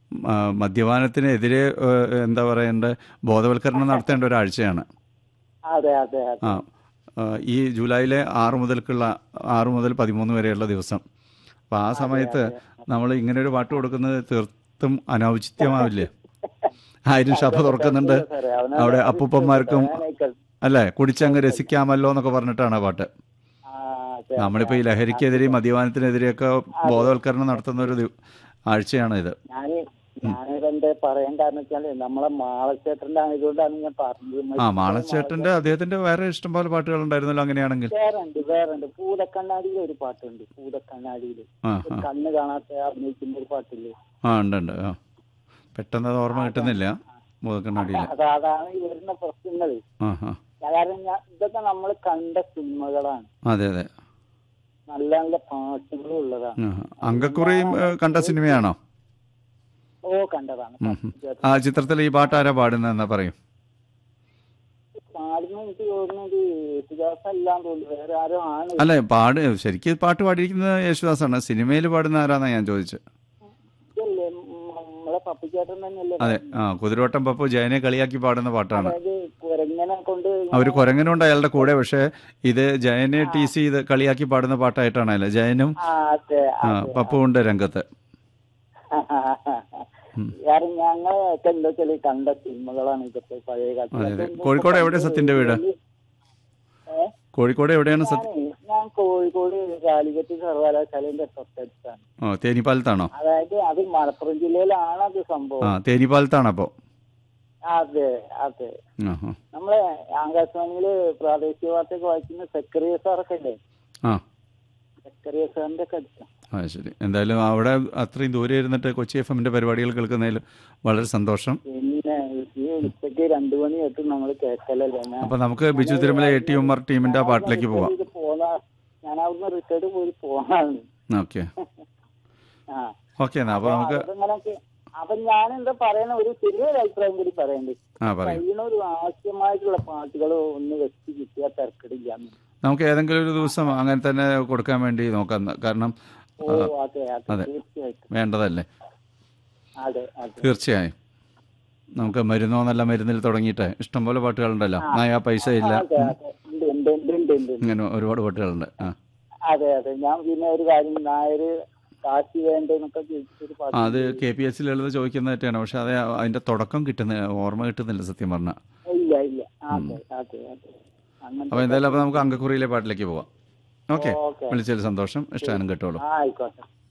ആ, മദ്യപാനത്തിനെതിരെ ഏ, എന്താ പറയേണ്ട ബോധവൽക്കരണം നടത്തേണ്ട ഒരാഴ്ചയാണ് അതെ അതെ അതെ ആ ആ, ഈ ജൂലൈയിലെ ആറ് മുതൽക്കുള്ള ആറ് മുതൽ പതിമൂന്ന് വരെയുള്ള ദിവസം അപ്പം ആ സമയത്ത് നമ്മൾ ഇങ്ങനെ ഒരു പാട്ട് കൊടുക്കുന്നത് തീർത്തും അനൗചിത്യമാവില്ലേ ആയിരം ഷാപ്പ് തുറക്കുന്നുണ്ട് സാറേ, അവനെ അവിടെ അപ്പൂപ്പന്മാർക്കും പറയാനേക്കാൾ- അല്ലേ കുടിച്ചങ്ങ് രസിക്കാമല്ലോ എന്നൊക്കെ പറഞ്ഞിട്ടാണ് ആ പാട്ട് ആ, അതെ, നമ്മളിപ്പോൾ ഈ ലഹരിക്കെതിരെയും മദ്യപാനത്തിനെതിരെയൊക്കെ ബോധവൽക്കരണം നടത്തുന്ന ഒരു ദി- ആഴ്ചയാണ് ഇത് ഞാന് ഞാനിതെന്താ പറയാൻ കാരണം വെച്ചാല് നമ്മളെ മാളച്ചേട്ടന്റെ ആയതുകൊണ്ടാണ് ഞാൻ പറഞ്ഞത് ആ മാളച്ചേട്ടന്റെ അദ്ദേഹത്തിന്റെ വേറെ ഇഷ്ടംപോലെ പാട്ടുകൾ ഉണ്ടായിരുന്നല്ലോ അങ്ങനെയാണെങ്കിൽ വേറുണ്ട് വേറുണ്ട് പൂതക്കണ്ണാടിയിൽ ഒരു പാട്ടുണ്ട് പൂതക്കണ്ണാടിയിൽ ആ ആ കണ്ണ് കാണാത്ത അഭിനയിക്കുന്ന ഒരു പാട്ടില്ലേ ആ ഉണ്ട് ഉണ്ട് ആ പെട്ടെന്ന് അത് ഓർമ്മ കിട്ടുന്നില്ല മുതക്കണ്ണാടിയിൽ അത് അതാണ് ഈ വരുന്ന പ്രശ്നങ്ങൾ ആ ആ കാരണം ഞാൻ ഇതൊക്കെ നമ്മൾ കണ്ട സിനിമകളാണ് അതെ അതെ നല്ല നല്ല പാട്ടുകളും ഉള്ളതാണ് ആ, അങ്കക്കുറിയും ഏ, കണ്ട സിനിമയാണോ ഓ കണ്ടതാണ് ഉം, ഉം. ആ ചിത്രത്തിൽ ഈ പാട്ട് ആരാ പാടുന്നതെന്നാ പറയും പാടുന്ന എനിക്ക് തോന്നുന്നത് യേശുദാസ് അല്ലാന്ന് തോന്നുന്നു വേറെ ആരോ ആണ് അല്ല പാട് ശരിക്കും പാട്ട് പാടിയിരിക്കുന്നത് യേശുദാസാണ് സിനിമയിൽ പാടുന്ന ആരാന്നാ ഞാൻ ചോദിച്ചത് ഇതല്ലേ ഉം, നമ്മളെ പപ്പിച്ചേട്ടൻ തന്നെയല്ലേ അതെ ആ കുതിരോട്ടം പപ്പു ജയനെ കളിയാക്കി പാടുന്ന പാട്ടാണ് അതായത് കുരങ്ങനെ കൊണ്ട് അവർ കുരങ്ങനുണ്ട് അയാളുടെ കൂടെ പക്ഷേ ഇത് ജയനെ ടി സി ഇത് കളിയാക്കി പാടുന്ന പാട്ടായിട്ടാണ് അല്ലേ ജയനും ആ അതെ ആ, പപ്പുവും ഉണ്ട് രംഗത്ത് കാരണം ഞങ്ങളൊക്കെ എന്താ വെച്ചാല് കണ്ട സിനിമകളാണ് ഇതൊക്കെ പഴയ അതെ അതെ കാലത്ത് കോഴിക്കോട് എവിടെ സത്യന്റെ വീട് ഏ? കോഴിക്കോട് എവിടെയാണ് സത്യ ഞാനേ, ഞാൻ കോഴിക്കോട് കാലിക്കറ്റ് സർവകലാശാലയുടെ തൊട്ടടുത്താണ് ഓ തേനിപ്പാലത്താണോ അതായത് അത് മലപ്പുറം ജില്ലയിലാണ് അത് ആ സംഭവം തേനിപ്പാലത്താണ് അപ്പോൾ അതെ അതെ ആ ആ നമ്മളെ ആകാശവാണിയില് പ്രാദേശിക വാർത്തയൊക്കെ വായിക്കുന്ന സെക്രട്ടറി സാറൊക്കെ ഇല്ലേ ആ സെക്രട്ടറി സാറിന്റെ ഒക്കെ അടുത്ത ആ ശരി എന്തായാലും അവിടെ അത്രയും ദൂരെ ഇരുന്നിട്ട് കൊച്ചി എഫ് എമ്മിൻ്റെ പരിപാടികൾ കേൾക്കുന്നതിൽ വളരെ സന്തോഷം പിന്നെ ഈ ഉച്ചക്ക് രണ്ടു മണി തൊട്ട് നമ്മൾ കേൾക്കലല്ലേ ഞാൻ അപ്പോൾ നമുക്ക് ബിജു തിരുമല എ ടി ഉമ്മർ ടീമിൻ്റെ ആ പാട്ടിലേക്ക് പോവാം ഇത് പോന്ന ഞാൻ അവിടുന്ന് റിട്ടയർഡ് പോയി പോണാണ് ഓക്കെ ആ ഓക്കെ എന്നാൽ അപ്പോൾ നമുക്ക് അതങ്ങനൊക്കെ അപ്പൊ ഞാൻ എന്താ പറയുന്ന ഒരു ചെറിയൊരു അഭിപ്രായം കൂടി പറയണ്ട് ആ പറയും കഴിയണ ഒരു ആവശ്യമായിട്ടുള്ള പാട്ടുകൾ ഒന്ന് വെച്ച് കിട്ടിയാൽ തിരക്കിടില്ല നമുക്ക് ഏതെങ്കിലും ഒരു ദിവസം അങ്ങനെ തന്നെ കൊടുക്കാൻ വേണ്ടി നോക്കാം കാരണം ഓ അതെ അതെ തീർച്ചയായിട്ടും വേണ്ടതല്ലേ അതെ അതെ തീർച്ചയായും നമുക്ക് മരുന്നോ നല്ല മരുന്നിൽ തുടങ്ങിയിട്ട് ഇഷ്ടംപോലെ പാട്ടുകളുണ്ടല്ലോ നായ പൈസ ഇല്ല അതെ അതെ ഉണ്ട് ഉണ്ട് ഉണ്ട് ഉണ്ട് ഉണ്ട് ഇങ്ങനെ ഒരുപാട് പാട്ടുകളുണ്ട് ആ അതെ അതെ ഞാൻ പിന്നെ ഒരു കാര്യം നായര് കാശി വേണ്ടെന്നൊക്കെ ചോദിച്ചൊരു പാട്ട് ആ, അത് കെ പി എസ് എഴുതി ചോദിക്കുന്നത് തെറ്റാണ് പക്ഷെ അത് അതിന്റെ തുടക്കം കിട്ടുന്ന ഓർമ്മ കിട്ടുന്നില്ല സത്യം പറഞ്ഞാൽ ഇല്ല ഇല്ല അതെ അതെ അതെ അങ്ങനെ അപ്പോൾ എന്തായാലും അപ്പോൾ നമുക്ക് അങ്കക്കുറിയിലെ പാട്ടിലേക്ക് പോവാം ഓക്കെ ഓക്കെ വിളിച്ചതിൽ സന്തോഷം ഇഷ്ടാനും കേട്ടോളൂ ആ ആയിക്കോട്ടെ